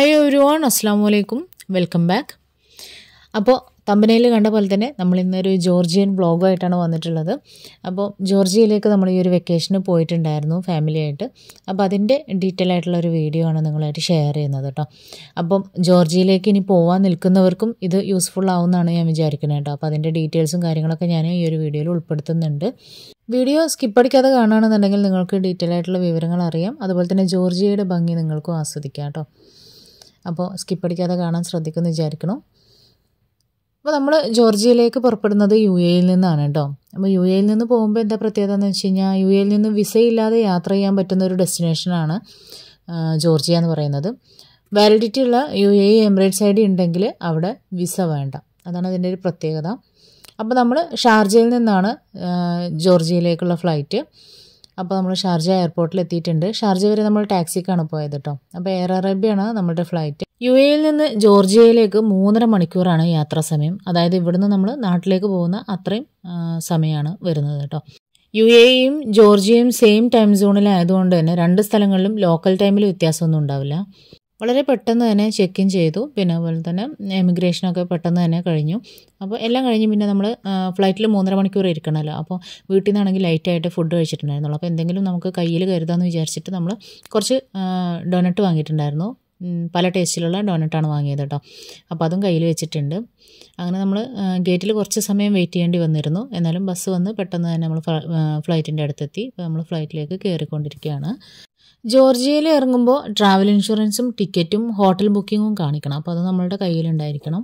hi every one അസ്സാം വലൈക്കും welcome back അപ്പോൾ തമ്പനയിൽ കണ്ട പോലെ തന്നെ നമ്മൾ ഇന്നൊരു ജോർജിയൻ വ്ളോഗായിട്ടാണ് വന്നിട്ടുള്ളത് അപ്പോൾ ജോർജിയയിലേക്ക് നമ്മൾ ഈ ഒരു വെക്കേഷന് പോയിട്ടുണ്ടായിരുന്നു ഫാമിലിയായിട്ട് അപ്പോൾ അതിൻ്റെ ഡീറ്റെയിൽ ആയിട്ടുള്ള ഒരു വീഡിയോ ആണ് നിങ്ങളായിട്ട് ഷെയർ ചെയ്യുന്നത് കേട്ടോ അപ്പം ജോർജിയയിലേക്ക് ഇനി പോകാൻ നിൽക്കുന്നവർക്കും ഇത് യൂസ്ഫുൾ ആവുമെന്നാണ് ഞാൻ വിചാരിക്കുന്നത് കേട്ടോ അപ്പോൾ അതിൻ്റെ ഡീറ്റെയിൽസും കാര്യങ്ങളൊക്കെ ഞാൻ ഈ ഒരു വീഡിയോയിൽ ഉൾപ്പെടുത്തുന്നുണ്ട് വീഡിയോ സ്കിപ്പ് അടിക്കാതെ കാണുകയാണെന്നുണ്ടെങ്കിൽ നിങ്ങൾക്ക് ഡീറ്റെയിൽ ആയിട്ടുള്ള വിവരങ്ങൾ അറിയാം അതുപോലെ തന്നെ ജോർജിയയുടെ ഭംഗി നിങ്ങൾക്കും ആസ്വദിക്കാം കേട്ടോ അപ്പോൾ സ്കിപ്പ് അടിക്കാതെ കാണാൻ ശ്രദ്ധിക്കുമെന്ന് വിചാരിക്കണം അപ്പോൾ നമ്മൾ ജോർജിയയിലേക്ക് പുറപ്പെടുന്നത് യു എയിൽ നിന്നാണ് കേട്ടോ അപ്പോൾ യു എയിൽ നിന്ന് പോകുമ്പോൾ എന്താ പ്രത്യേകത എന്ന് വെച്ച് കഴിഞ്ഞാൽ യു എയിൽ നിന്ന് വിസയില്ലാതെ യാത്ര ചെയ്യാൻ പറ്റുന്ന ഒരു ഡെസ്റ്റിനേഷനാണ് ജോർജിയ എന്ന് പറയുന്നത് വാലിഡിറ്റി ഉള്ള U A Emirates I D ഉണ്ടെങ്കിൽ അവിടെ വിസ വേണ്ട അതാണ് അതിൻ്റെ ഒരു പ്രത്യേകത അപ്പോൾ നമ്മൾ ഷാർജയിൽ നിന്നാണ് ജോർജിയയിലേക്കുള്ള ഫ്ലൈറ്റ് അപ്പോൾ നമ്മൾ ഷാർജ എയർപോർട്ടിൽ എത്തിയിട്ടുണ്ട് ഷാർജ വരെ നമ്മൾ ടാക്സിക്കാണ് പോയത് കേട്ടോ അപ്പോൾ എയർ അറേബ്യയാണ് നമ്മുടെ ഫ്ലൈറ്റ് യു എയിൽ നിന്ന് ജോർജിയയിലേക്ക് മൂന്നര മണിക്കൂറാണ് യാത്രാ സമയം അതായത് ഇവിടുന്ന് നമ്മൾ നാട്ടിലേക്ക് പോകുന്ന അത്രയും സമയമാണ് വരുന്നത് കേട്ടോ യു എയും ജോർജിയയും സെയിം ടൈം സോണിലായതുകൊണ്ട് തന്നെ രണ്ട് സ്ഥലങ്ങളിലും ലോക്കൽ ടൈമിൽ വ്യത്യാസമൊന്നും ഉണ്ടാവില്ല വളരെ പെട്ടെന്ന് തന്നെ ചെക്ക് ഇൻ ചെയ്തു പിന്നെ അതുപോലെ തന്നെ എമിഗ്രേഷനൊക്കെ പെട്ടെന്ന് തന്നെ കഴിഞ്ഞു അപ്പോൾ എല്ലാം കഴിഞ്ഞ് പിന്നെ നമ്മൾ ഫ്ലൈറ്റിൽ മൂന്നര മണിക്കൂർ ഇരിക്കണമല്ലോ അപ്പോൾ വീട്ടിൽ നിന്നാണെങ്കിൽ ലൈറ്റായിട്ട് ഫുഡ് കഴിച്ചിട്ടുണ്ടായിരുന്നുള്ളൂ അപ്പോൾ എന്തെങ്കിലും നമുക്ക് കയ്യിൽ കരുതാമെന്ന് വിചാരിച്ചിട്ട് നമ്മൾ കുറച്ച് ഡൊനട്ട് വാങ്ങിയിട്ടുണ്ടായിരുന്നു പല ടേസ്റ്റിലുള്ള ഡോനറ്റാണ് വാങ്ങിയത് കേട്ടോ അപ്പോൾ അതും കയ്യിൽ വെച്ചിട്ടുണ്ട് അങ്ങനെ നമ്മൾ ഗേറ്റിൽ കുറച്ച് സമയം വെയിറ്റ് ചെയ്യേണ്ടി വന്നിരുന്നു എന്നാലും ബസ് വന്ന് പെട്ടെന്ന് തന്നെ നമ്മൾ ഫ്ലൈറ്റിൻ്റെ അടുത്തെത്തി അപ്പോൾ നമ്മൾ ഫ്ലൈറ്റിലേക്ക് കയറിക്കൊണ്ടിരിക്കുകയാണ് ജോർജിയയിൽ ഇറങ്ങുമ്പോൾ ട്രാവൽ ഇൻഷുറൻസും ടിക്കറ്റും ഹോട്ടൽ ബുക്കിങ്ങും കാണിക്കണം അപ്പോൾ അത് നമ്മളുടെ കയ്യിലുണ്ടായിരിക്കണം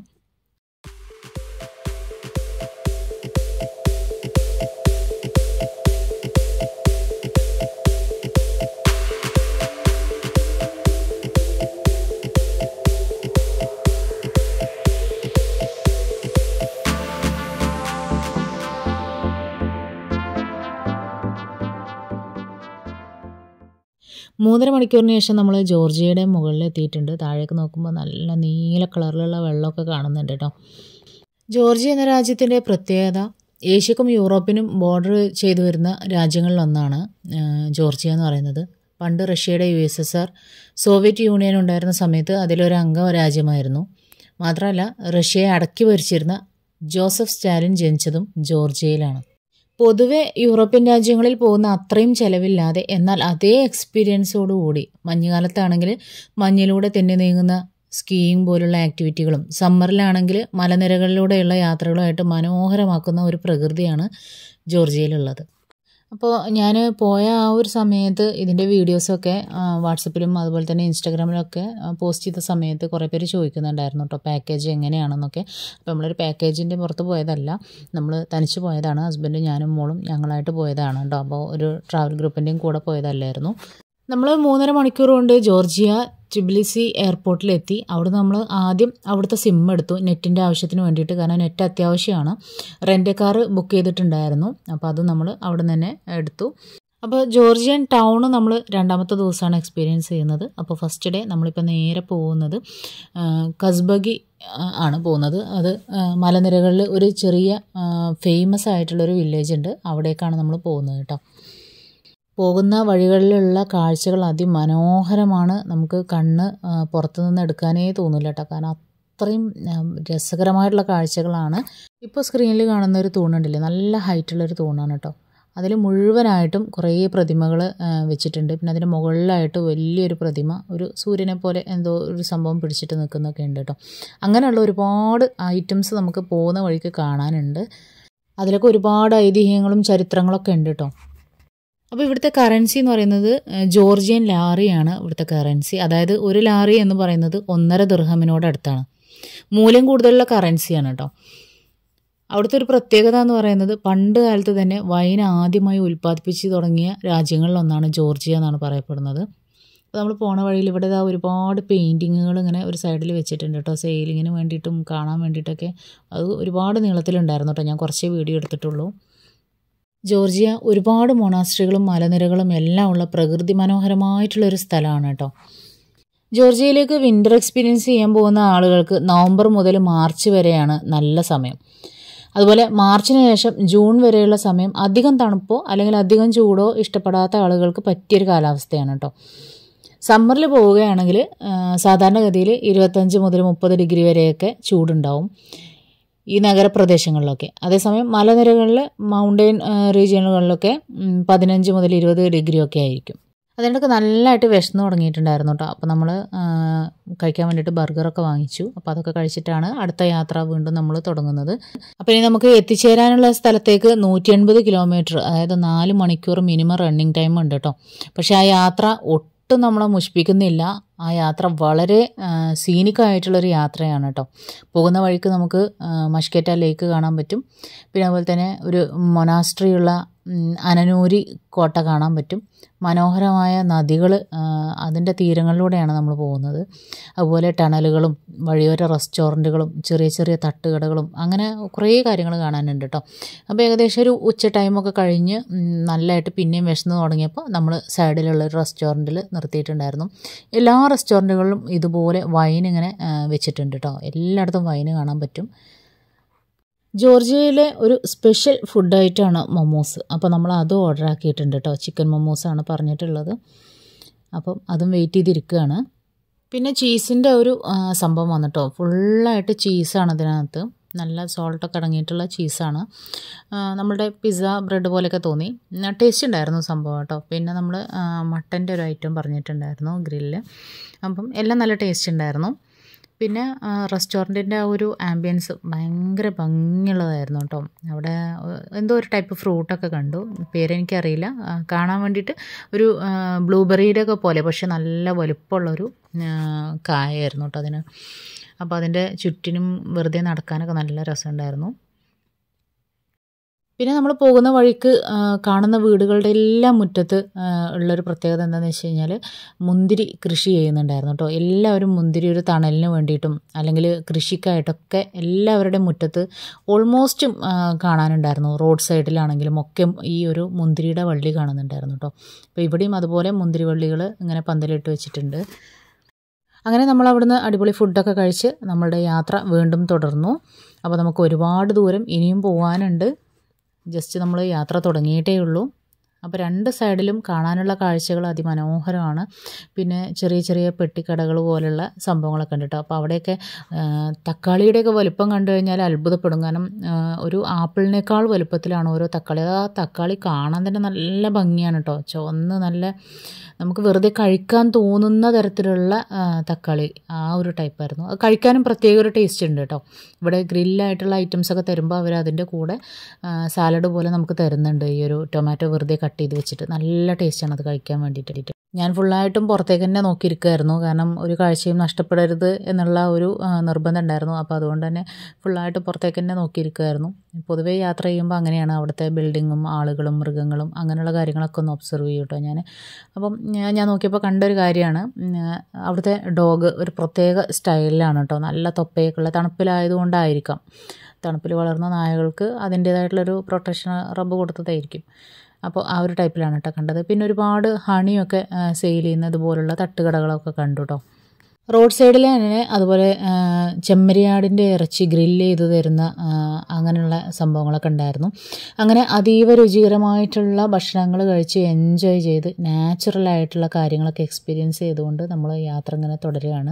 മൂന്നര മണിക്കൂറിന് ശേഷം നമ്മൾ ജോർജിയയുടെ മുകളിൽ എത്തിയിട്ടുണ്ട് താഴേക്ക് നോക്കുമ്പോൾ നല്ല നീല കളറിലുള്ള വെള്ളമൊക്കെ കാണുന്നുണ്ട് കേട്ടോ ജോർജിയ എന്ന രാജ്യത്തിൻ്റെ പ്രത്യേകത ഏഷ്യക്കും യൂറോപ്പിനും ബോർഡർ ചെയ്തു വരുന്ന രാജ്യങ്ങളിലൊന്നാണ് ജോർജിയ എന്ന് പറയുന്നത് പണ്ട് റഷ്യയുടെ U S S R Soviet Union ഉണ്ടായിരുന്ന സമയത്ത് അതിലൊരു അംഗ രാജ്യമായിരുന്നു മാത്രമല്ല റഷ്യയെ അടക്കി ഭരിച്ചിരുന്ന ജോസഫ് സ്റ്റാലിൻ ജനിച്ചതും ജോർജിയയിലാണ് പൊതുവെ യൂറോപ്യൻ രാജ്യങ്ങളിൽ പോകുന്ന അത്രയും ചിലവില്ലാതെ എന്നാൽ അതേ എക്സ്പീരിയൻസോടുകൂടി മഞ്ഞുകാലത്താണെങ്കിൽ മഞ്ഞിലൂടെ തന്നെ നീങ്ങുന്ന സ്കീയിങ് പോലുള്ള ആക്ടിവിറ്റികളും സമ്മറിലാണെങ്കിൽ മലനിരകളിലൂടെയുള്ള യാത്രകളുമായിട്ട് മനോഹരമാക്കുന്ന ഒരു പ്രകൃതിയാണ് ജോർജിയയിലുള്ളത് അപ്പോൾ ഞാൻ പോയ ആ ഒരു സമയത്ത് ഇതിൻ്റെ വീഡിയോസൊക്കെ വാട്സപ്പിലും അതുപോലെ തന്നെ ഇൻസ്റ്റാഗ്രാമിലൊക്കെ പോസ്റ്റ് ചെയ്ത സമയത്ത് കുറേ പേര് ചോദിക്കുന്നുണ്ടായിരുന്നു കേട്ടോ പാക്കേജ് എങ്ങനെയാണെന്നൊക്കെ അപ്പോൾ നമ്മളൊരു പാക്കേജിൻ്റെ പുറത്ത് പോയതല്ല നമ്മൾ തനിച്ച് പോയതാണ് ഹസ്ബൻഡും ഞാനും മോളും ഞങ്ങളായിട്ട് പോയതാണ് കേട്ടോ അപ്പോൾ ഒരു ട്രാവൽ ഗ്രൂപ്പിൻ്റെയും കൂടെ പോയതല്ലായിരുന്നു നമ്മൾ മൂന്നര മണിക്കൂർ കൊണ്ട് ജോർജിയ ട്രിബിലിസി എയർപോർട്ടിലെത്തി അവിടെ നമ്മൾ ആദ്യം അവിടുത്തെ സിം എടുത്തു നെറ്റിൻ്റെ ആവശ്യത്തിന് വേണ്ടിയിട്ട് കാരണം നെറ്റ് അത്യാവശ്യമാണ് റെൻ്റ് കാർ ബുക്ക് ചെയ്തിട്ടുണ്ടായിരുന്നു അപ്പോൾ അത് നമ്മൾ അവിടെ നിന്ന് തന്നെ എടുത്തു അപ്പോൾ ജോർജിയൻ ടൗൺ നമ്മൾ രണ്ടാമത്തെ ദിവസമാണ് എക്സ്പീരിയൻസ് ചെയ്യുന്നത് അപ്പോൾ ഫസ്റ്റ് ഡേ നമ്മളിപ്പോൾ നേരെ പോകുന്നത് കസ്ബഗി ആണ് പോകുന്നത് അത് മലനിരകളിൽ ഒരു ചെറിയ ഫേമസ് ആയിട്ടുള്ളൊരു വില്ലേജ് ഉണ്ട് അവിടേക്കാണ് നമ്മൾ പോകുന്നത് കേട്ടോ പോകുന്ന വഴികളിലുള്ള കാഴ്ചകൾ അതിമനോഹരമാണ് നമുക്ക് കണ്ണ് പുറത്തു നിന്ന് എടുക്കാനേ തോന്നില്ല കേട്ടോ കാരണം അത്രയും രസകരമായിട്ടുള്ള കാഴ്ചകളാണ് ഇപ്പോൾ സ്ക്രീനിൽ കാണുന്ന ഒരു തൂണുണ്ടല്ലേ നല്ല ഹൈറ്റുള്ളൊരു തൂണാണ് കേട്ടോ അതിൽ മുഴുവനായിട്ടും കുറേ പ്രതിമകൾ വെച്ചിട്ടുണ്ട് പിന്നെ അതിൻ്റെ മുകളിലായിട്ട് വലിയൊരു പ്രതിമ ഒരു സൂര്യനെ പോലെ എന്തോ ഒരു സംഭവം പിടിച്ചിട്ട് നിൽക്കുന്നൊക്കെ ഉണ്ട് കേട്ടോ അങ്ങനെയുള്ള ഒരുപാട് ഐറ്റംസ് നമുക്ക് പോകുന്ന വഴിക്ക് കാണാനുണ്ട് അതിലൊക്കെ ഒരുപാട് ഐതിഹ്യങ്ങളും ചരിത്രങ്ങളൊക്കെ ഉണ്ട് കേട്ടോ അപ്പോൾ ഇവിടുത്തെ കറൻസി എന്ന് പറയുന്നത് ജോർജിയൻ ലാറിയാണ് ഇവിടുത്തെ കറൻസി അതായത് ഒരു ലാറി എന്ന് പറയുന്നത് ഒന്നര ദൃഹമിനോട് അടുത്താണ് മൂല്യം കൂടുതലുള്ള കറൻസിയാണ് കേട്ടോ അവിടുത്തെ ഒരു പ്രത്യേകത എന്ന് പറയുന്നത് പണ്ട് കാലത്ത് തന്നെ വൈൻ ആദ്യമായി ഉൽപ്പാദിപ്പിച്ച് തുടങ്ങിയ രാജ്യങ്ങളിലൊന്നാണ് ജോർജിയ എന്നാണ് പറയപ്പെടുന്നത് അപ്പോൾ നമ്മൾ പോണ വഴിയിൽ ഇവിടെ ഇതാ ഒരുപാട് പെയിൻറ്റിങ്ങുകൾ ഇങ്ങനെ ഒരു സൈഡിൽ വെച്ചിട്ടുണ്ട് കേട്ടോ സെയിലിങ്ങിന് വേണ്ടിയിട്ടും കാണാൻ വേണ്ടിയിട്ടൊക്കെ അത് ഒരുപാട് നീളത്തിലുണ്ടായിരുന്നു കേട്ടോ ഞാൻ കുറച്ചേ വീഡിയോ എടുത്തിട്ടുള്ളൂ ജോർജിയ ഒരുപാട് മൊണാസ്ട്രികളും മലനിരകളും എല്ലാം ഉള്ള പ്രകൃതി മനോഹരമായിട്ടുള്ള ഒരു സ്ഥലമാണ് കേട്ടോ ജോർജിയയിലേക്ക് വിൻ്റർ എക്സ്പീരിയൻസ് ചെയ്യാൻ പോകുന്ന ആളുകൾക്ക് നവംബർ മുതൽ മാർച്ച് വരെയാണ് നല്ല സമയം അതുപോലെ മാർച്ചിന് ശേഷം ജൂൺ വരെയുള്ള സമയം അധികം തണുപ്പോ അല്ലെങ്കിൽ അധികം ചൂടോ ഇഷ്ടപ്പെടാത്ത ആളുകൾക്ക് പറ്റിയൊരു കാലാവസ്ഥയാണ് കേട്ടോ സമ്മറിൽ പോവുകയാണെങ്കിൽ സാധാരണഗതിയിൽ ഇരുപത്തഞ്ച് മുതൽ മുപ്പത് ഡിഗ്രി വരെയൊക്കെ ചൂടുണ്ടാവും ഈ നഗരപ്രദേശങ്ങളിലൊക്കെ അതേസമയം മലനിരകളിൽ മൗണ്ടെയിൻ റീജിയനുകളിലൊക്കെ ഉം, പതിനഞ്ച് മുതൽ ഇരുപത് ഡിഗ്രി ഒക്കെ ആയിരിക്കും അതിനൊക്കെ നല്ലതായിട്ട് വിശന്ന് തുടങ്ങിയിട്ടുണ്ടായിരുന്നു കേട്ടോ അപ്പോൾ നമ്മൾ കഴിക്കാൻ വേണ്ടിയിട്ട് ബർഗറൊക്കെ വാങ്ങിച്ചു അപ്പോൾ അതൊക്കെ കഴിച്ചിട്ടാണ് അടുത്ത യാത്ര വീണ്ടും നമ്മൾ തുടങ്ങുന്നത് അപ്പോൾ ഇനി നമുക്ക് എത്തിച്ചേരാനുള്ള സ്ഥലത്തേക്ക് നൂറ്റി എൺപത് കിലോമീറ്റർ അതായത് നാല് മണിക്കൂർ മിനിമം റണ്ണിങ് ടൈം ഉണ്ട് കേട്ടോ പക്ഷേ ആ യാത്ര ഒട്ടും നമ്മളെ മുഷിപ്പിക്കുന്നില്ല ആ യാത്ര വളരെ സീനിക് ആയിട്ടുള്ളൊരു യാത്രയാണ് കേട്ടോ പോകുന്ന വഴിക്ക് നമുക്ക് ആ, മഷ്കേറ്റ ലേക്ക് കാണാൻ പറ്റും പിന്നെ അതുപോലെ തന്നെ ഒരു മൊനാസ്ട്രി ഉള്ള ഉം, അനനൂരി കോട്ട കാണാൻ പറ്റും മനോഹരമായ നദികൾ അതിൻ്റെ തീരങ്ങളിലൂടെയാണ് നമ്മൾ പോകുന്നത് അതുപോലെ ടണലുകളും വഴിയോര റെസ്റ്റോറൻറ്റുകളും ചെറിയ ചെറിയ തട്ടുകടകളും അങ്ങനെ കുറേ കാര്യങ്ങൾ കാണാനുണ്ട് കേട്ടോ അപ്പോൾ ഏകദേശം ഒരു ഉച്ച ടൈമൊക്കെ കഴിഞ്ഞ് ഉം, നല്ലതായിട്ട് പിന്നെയും വിശന്ന് തുടങ്ങിയപ്പോൾ നമ്മൾ സൈഡിലുള്ള ഒരു റെസ്റ്റോറൻറ്റിൽ നിർത്തിയിട്ടുണ്ടായിരുന്നു എല്ലാ റെസ്റ്റോറൻറ്റുകളിലും ഇതുപോലെ വൈൻ ഇങ്ങനെ ആ, വെച്ചിട്ടുണ്ട് കേട്ടോ എല്ലായിടത്തും വൈന് കാണാൻ പറ്റും ജോർജിയയിലെ ഒരു സ്പെഷ്യൽ ഫുഡായിട്ടാണ് മൊമോസ് അപ്പോൾ നമ്മൾ അതും ഓർഡർ ആക്കിയിട്ടുണ്ട് കേട്ടോ ചിക്കൻ മൊമോസാണ് പറഞ്ഞിട്ടുള്ളത് അപ്പം അതും വെയിറ്റ് ചെയ്തിരിക്കുകയാണ് പിന്നെ ചീസിൻ്റെ ഒരു ആ, സംഭവം വന്നിട്ടോ ഫുള്ളായിട്ട് ചീസാണ് ഇതിനകത്ത് നല്ല സോൾട്ടൊക്കെ അടങ്ങിയിട്ടുള്ള ചീസാണ് ആ, നമ്മുടെ പിസ്സ ബ്രെഡ് പോലെയൊക്കെ തോന്നി ടേസ്റ്റ് ഉണ്ടായിരുന്നു സംഭവം കേട്ടോ പിന്നെ നമ്മൾ മട്ടൻ്റെ ഒരു ഐറ്റം പറഞ്ഞിട്ടുണ്ടായിരുന്നു ഗ്രില്ല് അപ്പം എല്ലാം നല്ല ടേസ്റ്റ് ഉണ്ടായിരുന്നു പിന്നെ റെസ്റ്റോറൻറ്റിൻ്റെ ആ ഒരു ആംബിയൻസ് ഭയങ്കര ഭംഗിയുള്ളതായിരുന്നു കേട്ടോ അവിടെ ഏഹ്, എന്തോ ഒരു ടൈപ്പ് ഫ്രൂട്ടൊക്കെ കണ്ടു പേരെനിക്കറിയില്ല ആ, കാണാൻ വേണ്ടിയിട്ട് ഒരു ബ്ലൂബെറിയുടെ ഒക്കെ പോലെ പക്ഷെ നല്ല വലുപ്പമുള്ളൊരു ആ, കായായിരുന്നു കേട്ടോ അതിന് അപ്പോൾ അതിൻ്റെ ചുറ്റിനും വെറുതെ നടക്കാനൊക്കെ നല്ല രസമുണ്ടായിരുന്നു പിന്നെ നമ്മൾ പോകുന്ന വഴിക്ക് ആ, കാണുന്ന വീടുകളുടെ എല്ലാം മുറ്റത്ത് ആ, ഉള്ളൊരു പ്രത്യേകത എന്താണെന്ന് വെച്ച് കഴിഞ്ഞാൽ മുന്തിരി കൃഷി ചെയ്യുന്നുണ്ടായിരുന്നു കേട്ടോ എല്ലാവരും മുന്തിരി ഒരു തണലിന് വേണ്ടിയിട്ടും അല്ലെങ്കിൽ കൃഷിക്കായിട്ടൊക്കെ എല്ലാവരുടെയും മുറ്റത്ത് ഓൾമോസ്റ്റും ആ, കാണാനുണ്ടായിരുന്നു റോഡ് സൈഡിലാണെങ്കിലും ഒക്കെ ഈ ഒരു മുന്തിരിയുടെ വള്ളി കാണുന്നുണ്ടായിരുന്നു കേട്ടോ അപ്പോൾ ഇവിടെയും അതുപോലെ മുന്തിരി വള്ളികൾ ഇങ്ങനെ പന്തലിട്ട് വെച്ചിട്ടുണ്ട് അങ്ങനെ നമ്മൾ അവിടുന്ന് അടിപൊളി ഫുഡൊക്കെ കഴിച്ച് നമ്മളുടെ യാത്ര വീണ്ടും തുടർന്നു അപ്പോൾ നമുക്ക് ഒരുപാട് ദൂരം ഇനിയും പോകാനുണ്ട് ജസ്റ്റ് നമ്മൾ യാത്ര തുടങ്ങിയിട്ടേ ഉള്ളൂ അപ്പോൾ രണ്ട് സൈഡിലും കാണാനുള്ള കാഴ്ചകൾ അതിമനോഹരമാണ് പിന്നെ ചെറിയ ചെറിയ പെട്ടിക്കടകൾ പോലുള്ള സംഭവങ്ങളൊക്കെ ഉണ്ട് കേട്ടോ അപ്പോൾ അവിടെയൊക്കെ ആ, തക്കാളിയുടെയൊക്കെ വലുപ്പം കണ്ടു കഴിഞ്ഞാൽ അത്ഭുതപ്പെടും കാരണം ആ, ഒരു ആപ്പിളിനേക്കാൾ വലുപ്പത്തിലാണ് ഓരോ തക്കാളി ആ തക്കാളി കാണാൻ തന്നെ നല്ല ഭംഗിയാണ് കേട്ടോ ചുവന്ന് നല്ല നമുക്ക് വെറുതെ കഴിക്കാൻ തോന്നുന്ന തരത്തിലുള്ള ആ, തക്കാളി ആ ഒരു ടൈപ്പായിരുന്നു അത് കഴിക്കാനും പ്രത്യേക ഒരു ടേസ്റ്റ് ഉണ്ട് കേട്ടോ ഇവിടെ ഗ്രില്ലായിട്ടുള്ള ഐറ്റംസ് ഒക്കെ തരുമ്പോൾ അവർ അതിൻ്റെ കൂടെ സാലഡ് പോലെ നമുക്ക് തരുന്നുണ്ട് ഈ ഒരു ടൊമാറ്റോ വെറുതെ കട്ട് ചെയ്ത് വെച്ചിട്ട് നല്ല ടേസ്റ്റാണ് അത് കഴിക്കാൻ വേണ്ടിയിട്ട് ഞാൻ ഫുള്ളായിട്ടും പുറത്തേക്ക് തന്നെ നോക്കിയിരിക്കുമായിരുന്നു കാരണം ഒരു കാഴ്ചയും നഷ്ടപ്പെടരുത് എന്നുള്ള ഒരു ആ, നിർബന്ധം ഉണ്ടായിരുന്നു അപ്പോൾ അതുകൊണ്ട് തന്നെ ഫുള്ളായിട്ട് പുറത്തേക്ക് തന്നെ നോക്കിയിരിക്കുമായിരുന്നു പൊതുവേ യാത്ര ചെയ്യുമ്പോൾ അങ്ങനെയാണ് അവിടുത്തെ ബിൽഡിങ്ങും ആളുകളും മൃഗങ്ങളും അങ്ങനെയുള്ള കാര്യങ്ങളൊക്കെ ഒന്ന് ഒബ്സർവ് ചെയ്യും കേട്ടോ ഞാൻ അപ്പം ഞാൻ ഞാൻ നോക്കിയപ്പോൾ കണ്ടൊരു കാര്യമാണ് ഉം, അവിടുത്തെ ഡോഗ് ഒരു പ്രത്യേക സ്റ്റൈലിലാണ് കേട്ടോ നല്ല തൊപ്പയൊക്കെയുള്ള തണുപ്പിലായതുകൊണ്ടായിരിക്കാം തണുപ്പിൽ വളർന്ന നായകൾക്ക് അതിൻ്റേതായിട്ടുള്ളൊരു പ്രൊട്ടക്ഷൻ റബ്ബ് കൊടുത്തതായിരിക്കും അപ്പോൾ ആ ഒരു ടൈപ്പിലാണ് കേട്ടോ കണ്ടത് പിന്നെ ഒരുപാട് ഹണിയൊക്കെ സെയിൽ ചെയ്യുന്ന ഇതുപോലുള്ള തട്ടുകടകളൊക്കെ കണ്ടു കേട്ടോ റോഡ് സൈഡിൽ തന്നെ അതുപോലെ ആ, ചെമ്മരിയാടിൻ്റെ ഇറച്ചി ഗ്രില്ല് ചെയ്ത് തരുന്ന ആ, അങ്ങനെയുള്ള സംഭവങ്ങളൊക്കെ ഉണ്ടായിരുന്നു അങ്ങനെ അതീവ രുചികരമായിട്ടുള്ള ഭക്ഷണങ്ങൾ കഴിച്ച് എൻജോയ് ചെയ്ത് നാച്ചുറലായിട്ടുള്ള കാര്യങ്ങളൊക്കെ എക്സ്പീരിയൻസ് ചെയ്തുകൊണ്ട് നമ്മൾ യാത്ര ഇങ്ങനെ തുടരുകയാണ്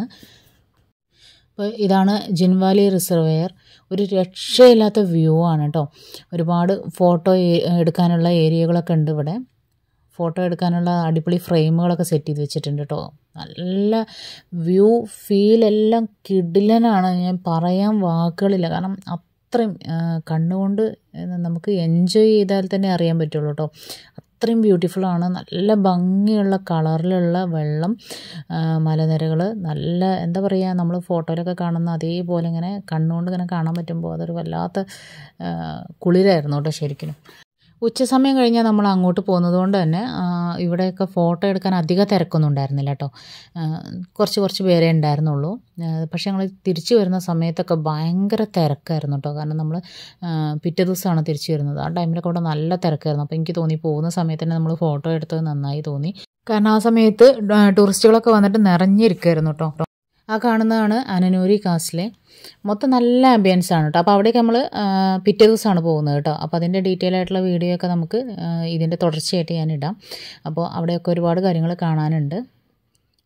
അപ്പോൾ ഇതാണ് ജിൻവാലി റിസർവെയർ ഒരു രക്ഷയില്ലാത്ത വ്യൂ ആണ് കേട്ടോ ഒരുപാട് ഫോട്ടോ എടുക്കാനുള്ള ഏരിയകളൊക്കെ ഉണ്ട് ഇവിടെ ഫോട്ടോ എടുക്കാനുള്ള അടിപൊളി ഫ്രെയിമുകളൊക്കെ സെറ്റ് ചെയ്ത് വെച്ചിട്ടുണ്ട് കേട്ടോ നല്ല വ്യൂ ഫീൽ എല്ലാം കിടിലനാണ് ഞാൻ പറയാൻ വാക്കുകളില്ല കാരണം അത്രയും ആ, കണ്ണുകൊണ്ട് നമുക്ക് എൻജോയ് ചെയ്താൽ തന്നെ അറിയാൻ പറ്റുള്ളൂ കേട്ടോ അത്രയും ബ്യൂട്ടിഫുള്ളാണ് നല്ല ഭംഗിയുള്ള കളറിലുള്ള വെള്ളം മലനിരകൾ നല്ല എന്താ പറയുക നമ്മൾ ഫോട്ടോയിലൊക്കെ കാണുന്ന അതേപോലെ ഇങ്ങനെ കണ്ണുകൊണ്ട് ഇങ്ങനെ കാണാൻ പറ്റുമ്പോൾ അതൊരു വല്ലാത്ത ആ, കുളിരായിരുന്നു കേട്ടോ ശരിക്കും ഉച്ച സമയം കഴിഞ്ഞാൽ നമ്മൾ അങ്ങോട്ട് പോകുന്നത് കൊണ്ട് തന്നെ ആ, ഇവിടെയൊക്കെ ഫോട്ടോ എടുക്കാൻ അധിക തിരക്കൊന്നും ഉണ്ടായിരുന്നില്ല കേട്ടോ ആ, കുറച്ച് കുറച്ച് പേരേ ഉണ്ടായിരുന്നുള്ളൂ ആ, പക്ഷേ ഞങ്ങൾ തിരിച്ചു വരുന്ന സമയത്തൊക്കെ ഭയങ്കര തിരക്കായിരുന്നു കേട്ടോ കാരണം നമ്മൾ പിറ്റേ ദിവസമാണ് തിരിച്ചു വരുന്നത് ആ ടൈമിലൊക്കെ അവിടെ നല്ല തിരക്കായിരുന്നു അപ്പോൾ എനിക്ക് തോന്നി പോകുന്ന സമയത്ത് തന്നെ നമ്മൾ ഫോട്ടോ എടുത്തത് നന്നായി തോന്നി കാരണം ആ സമയത്ത് ടൂറിസ്റ്റുകളൊക്കെ വന്നിട്ട് നിറഞ്ഞിരിക്കുമായിരുന്നു കേട്ടോ ആ കാണുന്നതാണ് അനനൂരി കാസിലെ മൊത്തം നല്ല ആംബിയൻസ് ആണ് കേട്ടോ അപ്പോൾ അവിടേക്ക് നമ്മൾ പിറ്റേ ദിവസമാണ് പോകുന്നത് കേട്ടോ അപ്പോൾ അതിൻ്റെ ഡീറ്റെയിൽ ആയിട്ടുള്ള വീഡിയോ ഒക്കെ നമുക്ക് ആ, ഇതിൻ്റെ തുടർച്ചയായിട്ട് ഞാൻ ഇടാം അപ്പോൾ അവിടെയൊക്കെ ഒരുപാട് കാര്യങ്ങൾ കാണാനുണ്ട്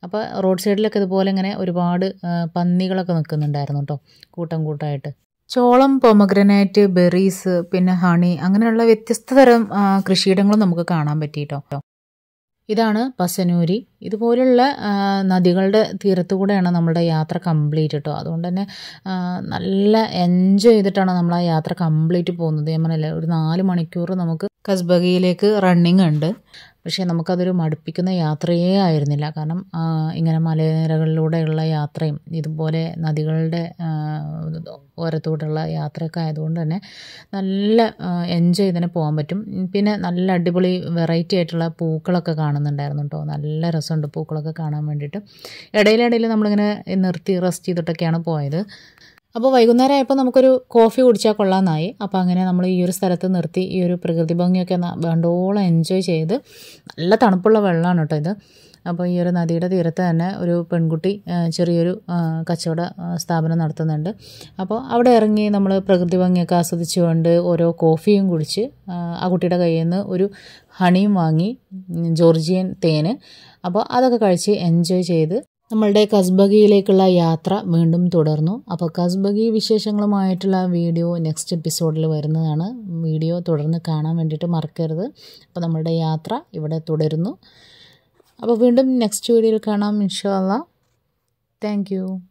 അപ്പോൾ റോഡ് സൈഡിലൊക്കെ ഇതുപോലെ ഇങ്ങനെ ഒരുപാട് ആ, പന്നികളൊക്കെ നിൽക്കുന്നുണ്ടായിരുന്നു കേട്ടോ കൂട്ടം കൂട്ടമായിട്ട് ചോളം പൊമഗ്രനൈറ്റ് ബെറീസ് പിന്നെ ഹണി അങ്ങനെയുള്ള വ്യത്യസ്ത തരം ആ, കൃഷിയിടങ്ങളും നമുക്ക് കാണാൻ പറ്റിയിട്ടോ ഇതാണ് പസനൂരി ഇതുപോലുള്ള ആ, നദികളുടെ തീരത്തു കൂടെയാണ് നമ്മുടെ യാത്ര കംപ്ലീറ്റ് കേട്ടോ അതുകൊണ്ട് തന്നെ ആ, നല്ല എൻജോയ് ചെയ്തിട്ടാണ് നമ്മൾ ആ യാത്ര കംപ്ലീറ്റ് പോകുന്നത് ഞാൻ പറഞ്ഞില്ലേ ഒരു നാല് മണിക്കൂർ നമുക്ക് കസ്ബഗയിലേക്ക് റണ്ണിങ് ഉണ്ട് പക്ഷേ നമുക്കതൊരു മടുപ്പിക്കുന്ന യാത്രയേ ആയിരുന്നില്ല കാരണം ആ, ഇങ്ങനെ മലനിരകളിലൂടെയുള്ള യാത്രയും ഇതുപോലെ നദികളുടെ ആ, ഓരത്തൂടെയുള്ള യാത്രയൊക്കെ ആയതുകൊണ്ട് തന്നെ നല്ല എൻജോയ് ചെയ്തിനെ പോകാൻ പറ്റും ഉം, പിന്നെ നല്ല അടിപൊളി വെറൈറ്റി ആയിട്ടുള്ള പൂക്കളൊക്കെ കാണുന്നുണ്ടായിരുന്നു കേട്ടോ നല്ല രസമുണ്ട് പൂക്കളൊക്കെ കാണാൻ വേണ്ടിയിട്ട് ഇടയിലിടയിൽ നമ്മളിങ്ങനെ നിർത്തി റെസ്റ്റ് ചെയ്തിട്ടൊക്കെയാണ് പോയത് അപ്പോൾ വൈകുന്നേരം ആയപ്പോൾ നമുക്കൊരു കോഫി കുടിച്ചാൽ കൊള്ളാമെന്നായി അപ്പോൾ അങ്ങനെ നമ്മൾ ഈ ഒരു സ്ഥലത്ത് നിർത്തി ഈ ഒരു പ്രകൃതി ഭംഗിയൊക്കെ ന- വേണ്ടോളം എൻജോയ് ചെയ്ത് നല്ല തണുപ്പുള്ള വെള്ളമാണ് കേട്ടോ ഇത് അപ്പോൾ ഈ ഒരു നദിയുടെ തീരത്ത് തന്നെ ഒരു പെൺകുട്ടി ആ, ചെറിയൊരു ആ, കച്ചവട ആ, സ്ഥാപനം നടത്തുന്നുണ്ട് അപ്പോൾ അവിടെ ഇറങ്ങി നമ്മൾ പ്രകൃതി ഭംഗിയൊക്കെ ആസ്വദിച്ചുകൊണ്ട് ഓരോ കോഫിയും കുടിച്ച് ആ, ആ കുട്ടിയുടെ കയ്യിൽ നിന്ന് ഒരു ഹണിയും വാങ്ങി ഉം, ജോർജിയൻ തേന് അപ്പോൾ അതൊക്കെ കഴിച്ച് എൻജോയ് ചെയ്ത് നമ്മളുടെ കസ്ബഗിയിലേക്കുള്ള യാത്ര വീണ്ടും തുടർന്നു അപ്പോൾ കസ്ബഗി വിശേഷങ്ങളുമായിട്ടുള്ള വീഡിയോ നെക്സ്റ്റ് എപ്പിസോഡിൽ വരുന്നതാണ് വീഡിയോ തുടർന്ന് കാണാൻ വേണ്ടിയിട്ട് മറക്കരുത് അപ്പോൾ നമ്മളുടെ യാത്ര ഇവിടെ തുടരുന്നു അപ്പോൾ വീണ്ടും നെക്സ്റ്റ് വീഡിയോയിൽ കാണാം ഇൻഷാല്ല താങ്ക് യു